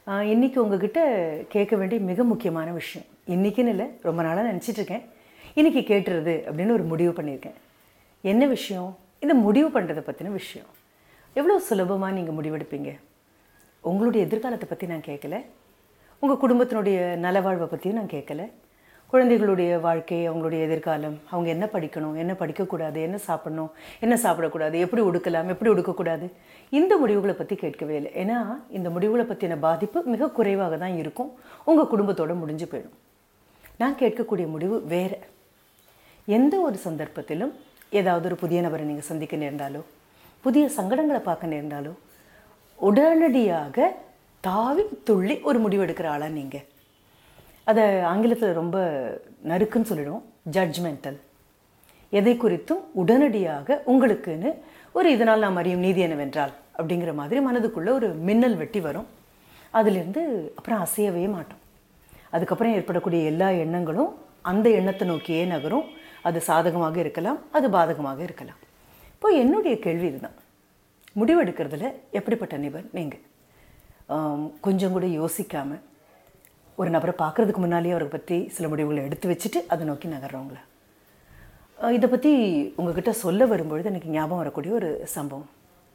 ஆஹ் இன்னைக்கு உங்ககிட்ட கேட்க வேண்டிய மிக முக்கியமான விஷயம் இன்னைக்குன்னு இல்லை ரொம்ப நாளாக நினச்சிட்டு இருக்கேன் இன்னைக்கு கேட்டுறது அப்படின்னு ஒரு முடிவு பண்ணியிருக்கேன் என்ன விஷயம் இந்த முடிவு பண்ணுறதை பற்றின விஷயம் எவ்வளோ சுலபமாக நீங்கள் முடிவெடுப்பீங்க உங்களுடைய எதிர்காலத்தை பற்றி நான் கேட்கல உங்கள் குடும்பத்தினுடைய நலவாழ்வை பற்றியும் நான் கேட்கல குழந்தைகளுடைய வாழ்க்கை அவங்களுடைய எதிர்காலம் அவங்க என்ன படிக்கணும் என்ன படிக்கக்கூடாது என்ன சாப்பிடணும் என்ன சாப்பிடக்கூடாது எப்படி உடுக்கலாம் எப்படி உடுக்கக்கூடாது இந்த முடிவுகளை பற்றி கேட்கவே இல்லை ஏன்னா இந்த முடிவுகளை பற்றின பாதிப்பு மிக குறைவாக தான் இருக்கும் உங்கள் குடும்பத்தோட முடிஞ்சு போயிடும் நான் கேட்கக்கூடிய முடிவு வேறு எந்த ஒரு சந்தர்ப்பத்திலும் ஏதாவது ஒரு புதிய நபரை நீங்கள் சந்திக்க நேர்ந்தாலோ புதிய சங்கடங்களை பார்க்க நேர்ந்தாலோ உடனடியாக தாவி துள்ளி ஒரு முடிவு எடுக்கிற ஆளா நீங்கள் அதை ஆங்கிலத்தில் ரொம்ப நறுக்குன்னு சொல்லிடுவோம் ஜட்ஜ்மெண்டல் எதை குறித்தும் உடனடியாக உங்களுக்குன்னு ஒரு இதனால் நாம் அறியும் நீதி என்னவென்றால் அப்படிங்கிற மாதிரி மனதுக்குள்ளே ஒரு மின்னல் வெட்டி வரும் அதிலிருந்து அப்புறம் அசையவே மாட்டோம் அதுக்கப்புறம் ஏற்படக்கூடிய எல்லா எண்ணங்களும் அந்த எண்ணத்தை நோக்கியே நகரும் அது சாதகமாக இருக்கலாம் அது பாதகமாக இருக்கலாம் இப்போ என்னுடைய கேள்வி இதுதான் முடிவெடுக்கிறதுல எப்படிப்பட்ட நிபர் நீங்கள் கொஞ்சம் கூட யோசிக்காமல் ஒரு நபரை பார்க்குறதுக்கு முன்னாலேயே அவரை பற்றி சில முடிவுகளை எடுத்து வச்சுட்டு அதை நோக்கி நகர்றவங்கள இதை பற்றி உங்ககிட்ட சொல்ல வரும்பொழுது எனக்கு ஞாபகம் வரக்கூடிய ஒரு சம்பவம்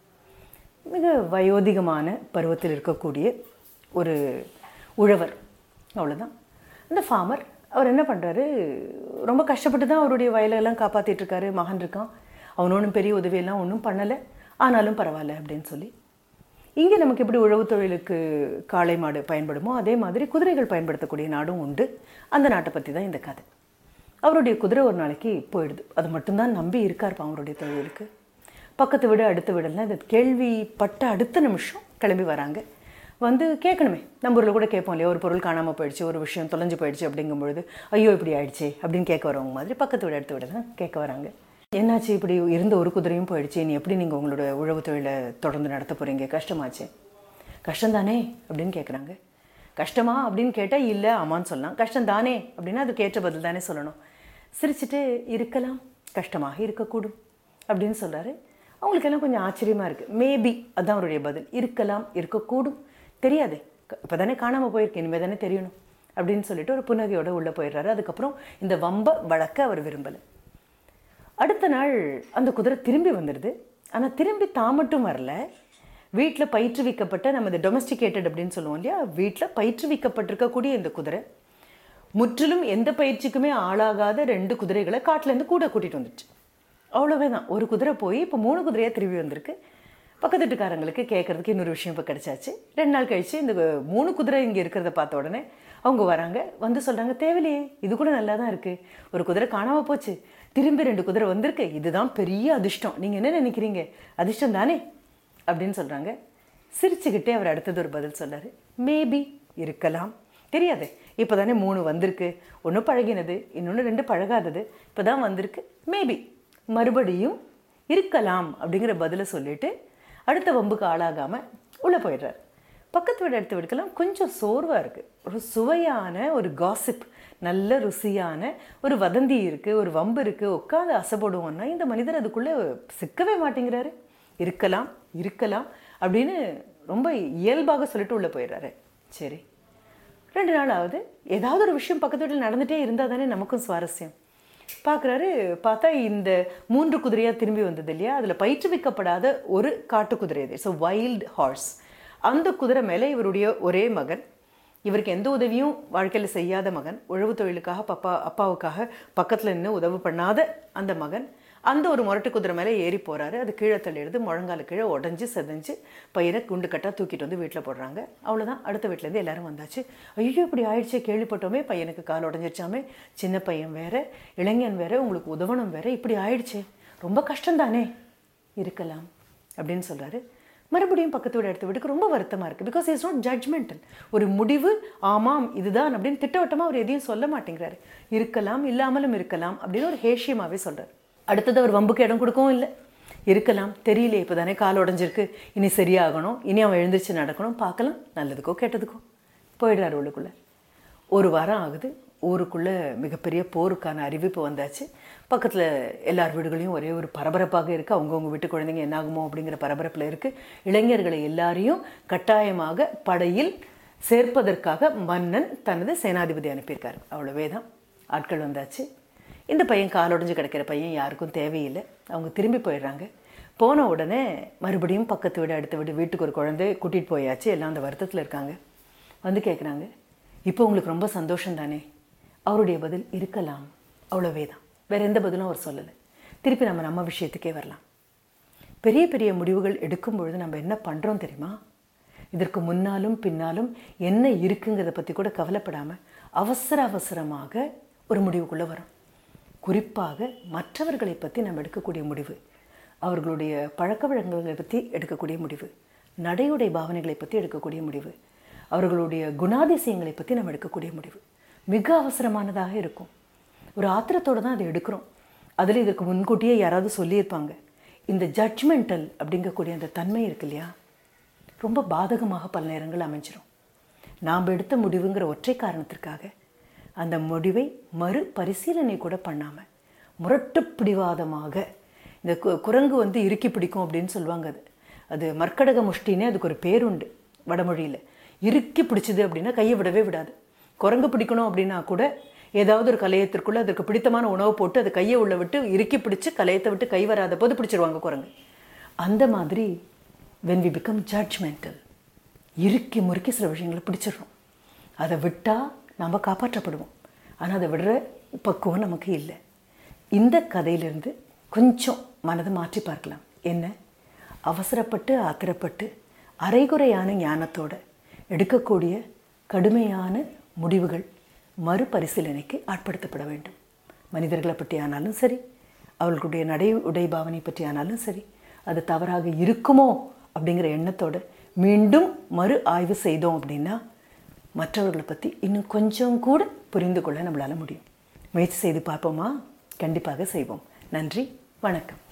மிக வயோதிகமான பருவத்தில் இருக்கக்கூடிய ஒரு உழவர் அவ்வளோதான் அந்த ஃபார்மர் அவர் என்ன பண்ணுறாரு ரொம்ப கஷ்டப்பட்டு தான் அவருடைய வயலெல்லாம் காப்பாற்றிட்டு இருக்காரு மகன் இருக்கான் அவன் ஒன்றும் பெரிய உதவியெல்லாம் ஒன்றும் பண்ணலை ஆனாலும் பரவாயில்ல அப்படின்னு சொல்லி இங்கே நமக்கு எப்படி உழவு தொழிலுக்கு காளை மாடு பயன்படுமோ அதே மாதிரி குதிரைகள் பயன்படுத்தக்கூடிய நாடும் உண்டு அந்த நாட்டை பற்றி தான் இந்த கதை அவருடைய குதிரை ஒரு நாளைக்கு போயிடுது அது மட்டும்தான் நம்பி இருக்கார் அவருடைய தொழிலுக்கு பக்கத்து வீடு அடுத்த வீடெல்லாம் இந்த கேள்விப்பட்ட அடுத்த நிமிஷம் கிளம்பி வராங்க வந்து கேட்கணுமே நம்ம ஊரில் கூட கேட்போம் இல்லையா ஒரு பொருள் காணாமல் போயிடுச்சு ஒரு விஷயம் தொலைஞ்சு போயிடுச்சு அப்படிங்கும் பொழுது ஐயோ இப்படி ஆயிடுச்சு அப்படின்னு கேட்க வரவங்க மாதிரி பக்கத்து வீடு அடுத்த வீடு தான் கேட்க வராங்க என்னாச்சு இப்படி இருந்த ஒரு குதிரையும் போயிடுச்சு நீ எப்படி நீங்கள் உங்களோட உழவு தொழிலை தொடர்ந்து நடத்த போகிறீங்க கஷ்டமாச்சு கஷ்டம்தானே அப்படின்னு கேட்குறாங்க கஷ்டமா அப்படின்னு கேட்டால் இல்லை ஆமான்னு சொல்லலாம் கஷ்டம் தானே அப்படின்னா அதுக்கு ஏற்ற பதில் தானே சொல்லணும் சிரிச்சுட்டு இருக்கலாம் கஷ்டமாக இருக்கக்கூடும் அப்படின்னு சொல்கிறாரு அவங்களுக்கெல்லாம் கொஞ்சம் ஆச்சரியமாக இருக்குது மேபி அதுதான் அவருடைய பதில் இருக்கலாம் இருக்கக்கூடும் தெரியாது இப்போ தானே காணாமல் போயிருக்கு இனிமேல் தானே தெரியணும் அப்படின்னு சொல்லிட்டு ஒரு புன்னகையோட உள்ளே போயிடுறாரு அதுக்கப்புறம் இந்த வம்ப வழக்க அவர் விரும்பலை அடுத்த நாள் அந்த குதிரை திரும்பி வந்துடுது ஆனால் திரும்பி தான் மட்டும் வரல வீட்டில் பயிற்றுவிக்கப்பட்ட நம்ம இந்த டொமஸ்டிகேட்டட் அப்படின்னு சொல்லுவோம் இல்லையா வீட்டில் பயிற்றுவிக்கப்பட்டிருக்கக்கூடிய இந்த குதிரை முற்றிலும் எந்த பயிற்சிக்குமே ஆளாகாத ரெண்டு குதிரைகளை காட்டிலேருந்து கூட கூட்டிகிட்டு வந்துடுச்சு அவ்வளோவே தான் ஒரு குதிரை போய் இப்போ மூணு குதிரையாக திரும்பி வந்திருக்கு பக்கத்து வீட்டுக்காரங்களுக்கு கேட்குறதுக்கு இன்னொரு விஷயம் இப்போ கிடச்சாச்சு ரெண்டு நாள் கழித்து இந்த மூணு குதிரை இங்கே இருக்கிறத பார்த்த உடனே அவங்க வராங்க வந்து சொல்கிறாங்க தேவையில்லையே இது கூட நல்லா தான் இருக்குது ஒரு குதிரை காணாமல் போச்சு திரும்பி ரெண்டு குதிரை வந்திருக்கு இதுதான் பெரிய அதிர்ஷ்டம் நீங்கள் என்ன நினைக்கிறீங்க அதிர்ஷ்டம் தானே அப்படின்னு சொல்கிறாங்க சிரிச்சுக்கிட்டே அவர் அடுத்தது ஒரு பதில் சொன்னார் மேபி இருக்கலாம் தெரியாது இப்போ தானே மூணு வந்திருக்கு ஒன்று பழகினது இன்னொன்று ரெண்டு பழகாதது இப்போ தான் வந்திருக்கு மேபி மறுபடியும் இருக்கலாம் அப்படிங்கிற பதிலை சொல்லிட்டு அடுத்த வம்புக்கு ஆளாகாமல் உள்ளே போயிடுறாரு பக்கத்து வீடு அடுத்த வீடுக்கெல்லாம் கொஞ்சம் சோர்வாக இருக்குது ஒரு சுவையான ஒரு காசிப் நல்ல ருசியான ஒரு வதந்தி இருக்குது ஒரு வம்பு இருக்குது உட்காந்து அசைப்படுவோம்னா இந்த மனிதர் அதுக்குள்ளே சிக்கவே மாட்டேங்கிறாரு இருக்கலாம் இருக்கலாம் அப்படின்னு ரொம்ப இயல்பாக சொல்லிட்டு உள்ளே போயிடுறாரு சரி ரெண்டு நாள் ஆகுது ஏதாவது ஒரு விஷயம் பக்கத்து வீட்டில் நடந்துகிட்டே இருந்தால் தானே நமக்கும் சுவாரஸ்யம் பார்க்குறாரு பார்த்தா இந்த மூன்று குதிரையாக திரும்பி வந்தது இல்லையா அதில் பயிற்றுவிக்கப்படாத ஒரு காட்டு குதிரை இது ஸோ வைல்ட் ஹார்ஸ் அந்த குதிரை மேலே இவருடைய ஒரே மகன் இவருக்கு எந்த உதவியும் வாழ்க்கையில் செய்யாத மகன் உழவு தொழிலுக்காக பப்பா அப்பாவுக்காக பக்கத்தில் நின்று உதவி பண்ணாத அந்த மகன் அந்த ஒரு முரட்டு குதிரை மேலே ஏறி போகிறாரு அது கீழே தள்ளிடுது முழங்கால கீழே உடஞ்சி செதஞ்சு பையனை குண்டு கட்டாக தூக்கிட்டு வந்து வீட்டில் போடுறாங்க அவ்வளோதான் அடுத்த வீட்டிலேருந்து எல்லாரும் வந்தாச்சு ஐயோ இப்படி ஆயிடுச்சே கேள்விப்பட்டோமே பையனுக்கு கால் உடஞ்சிருச்சாமே சின்ன பையன் வேற இளைஞன் வேற உங்களுக்கு உதவணும் வேற இப்படி ஆயிடுச்சே ரொம்ப கஷ்டம் தானே இருக்கலாம் அப்படின்னு சொல்கிறாரு மறுபடியும் பக்கத்து வீடு எடுத்து வீட்டுக்கு ரொம்ப வருத்தமாக இருக்குது பிகாஸ் இட்ஸ் நாட் ஜட்ஜ்மெண்டல் ஒரு முடிவு ஆமாம் இதுதான் அப்படின்னு திட்டவட்டமாக அவர் எதையும் சொல்ல மாட்டேங்கிறாரு இருக்கலாம் இல்லாமலும் இருக்கலாம் அப்படின்னு ஒரு ஹேஷியமாகவே சொல்கிறார் அடுத்தது அவர் வம்புக்கு இடம் கொடுக்கவும் இல்லை இருக்கலாம் தெரியல இப்போ தானே கால் உடஞ்சிருக்கு இனி சரியாகணும் இனி அவன் எழுந்திரிச்சு நடக்கணும் பார்க்கலாம் நல்லதுக்கோ கெட்டதுக்கோ போயிடுறாரு உள்ளுக்குள்ளே ஒரு வாரம் ஆகுது ஊருக்குள்ளே மிகப்பெரிய போருக்கான அறிவிப்பு வந்தாச்சு பக்கத்தில் எல்லார் வீடுகளையும் ஒரே ஒரு பரபரப்பாக இருக்குது அவங்கவுங்க வீட்டு குழந்தைங்க என்னாகுமோ அப்படிங்கிற பரபரப்பில் இருக்குது இளைஞர்களை எல்லாரையும் கட்டாயமாக படையில் சேர்ப்பதற்காக மன்னன் தனது சேனாதிபதி அனுப்பியிருக்காரு அவ்வளவே தான் ஆட்கள் வந்தாச்சு இந்த பையன் காலொடைஞ்சு கிடக்கிற பையன் யாருக்கும் தேவையில்லை அவங்க திரும்பி போயிடுறாங்க போன உடனே மறுபடியும் பக்கத்து வீடு அடுத்த வீடு வீட்டுக்கு ஒரு குழந்தை கூட்டிகிட்டு போயாச்சு எல்லாம் அந்த வருத்தத்தில் இருக்காங்க வந்து கேட்குறாங்க இப்போ உங்களுக்கு ரொம்ப சந்தோஷம் தானே அவருடைய பதில் இருக்கலாம் அவ்வளவே தான் வேறு எந்த பதிலும் அவர் சொல்லலை திருப்பி நம்ம நம்ம விஷயத்துக்கே வரலாம் பெரிய பெரிய முடிவுகள் எடுக்கும் பொழுது நம்ம என்ன பண்ணுறோம் தெரியுமா இதற்கு முன்னாலும் பின்னாலும் என்ன இருக்குங்கிறத பற்றி கூட கவலைப்படாமல் அவசர அவசரமாக ஒரு முடிவுக்குள்ளே வரோம் குறிப்பாக மற்றவர்களை பற்றி நம்ம எடுக்கக்கூடிய முடிவு அவர்களுடைய பழக்க வழக்கங்களை பற்றி எடுக்கக்கூடிய முடிவு நடையுடை பாவனைகளை பற்றி எடுக்கக்கூடிய முடிவு அவர்களுடைய குணாதிசயங்களை பற்றி நம்ம எடுக்கக்கூடிய முடிவு மிக அவசரமானதாக இருக்கும் ஒரு ஆத்திரத்தோடு தான் அதை எடுக்கிறோம் அதில் இதற்கு முன்கூட்டியே யாராவது சொல்லியிருப்பாங்க இந்த ஜட்ஜ்மெண்டல் அப்படிங்கக்கூடிய அந்த தன்மை இருக்கு இல்லையா ரொம்ப பாதகமாக பல நேரங்கள் அமைஞ்சிரும் நாம் எடுத்த முடிவுங்கிற ஒற்றை காரணத்திற்காக அந்த முடிவை மறு பரிசீலனை கூட பண்ணாமல் முரட்டு பிடிவாதமாக இந்த கு- குரங்கு வந்து இறுக்கி பிடிக்கும் அப்படின்னு சொல்லுவாங்க அது அது மர்க்கடக முஷ்டினே அதுக்கு ஒரு பேருண்டு வடமொழியில் இறுக்கி பிடிச்சது அப்படின்னா கையை விடவே விடாது குரங்கு பிடிக்கணும் அப்படின்னா கூட ஏதாவது ஒரு கலையத்திற்குள்ளே அதற்கு பிடித்தமான உணவு போட்டு அது கையை உள்ள விட்டு இறுக்கி பிடிச்சு கலையத்தை விட்டு கை வராத போது பிடிச்சிருவாங்க குரங்கு அந்த மாதிரி when we become judgmental இறுக்கி முறுக்கி சில விஷயங்களை பிடிச்சிடுறோம் அதை விட்டால் நம்ம காப்பாற்றப்படுவோம் ஆனால் அதை விடுற பக்குவம் நமக்கு இல்லை இந்த கதையிலிருந்து கொஞ்சம் மனதை மாற்றி பார்க்கலாம் என்ன அவசரப்பட்டு ஆத்திரப்பட்டு அரைகுறையான ஞானத்தோட எடுக்கக்கூடிய கடுமையான முடிவுகள் மறுபரிசீலனைக்கு ஆட்படுத்தப்பட வேண்டும் மனிதர்களை பற்றி ஆனாலும் சரி அவர்களுடைய நடை உடை பாவனை பற்றி ஆனாலும் சரி அது தவறாக இருக்குமோ அப்படிங்கிற எண்ணத்தோட மீண்டும் மறு ஆய்வு செய்தோம் அப்படின்னா மற்றவர்களை பற்றி இன்னும் கொஞ்சம் கூட புரிந்து கொள்ள நம்மளால் முடியும் முயற்சி செய்து பார்ப்போமா கண்டிப்பாக செய்வோம் நன்றி வணக்கம்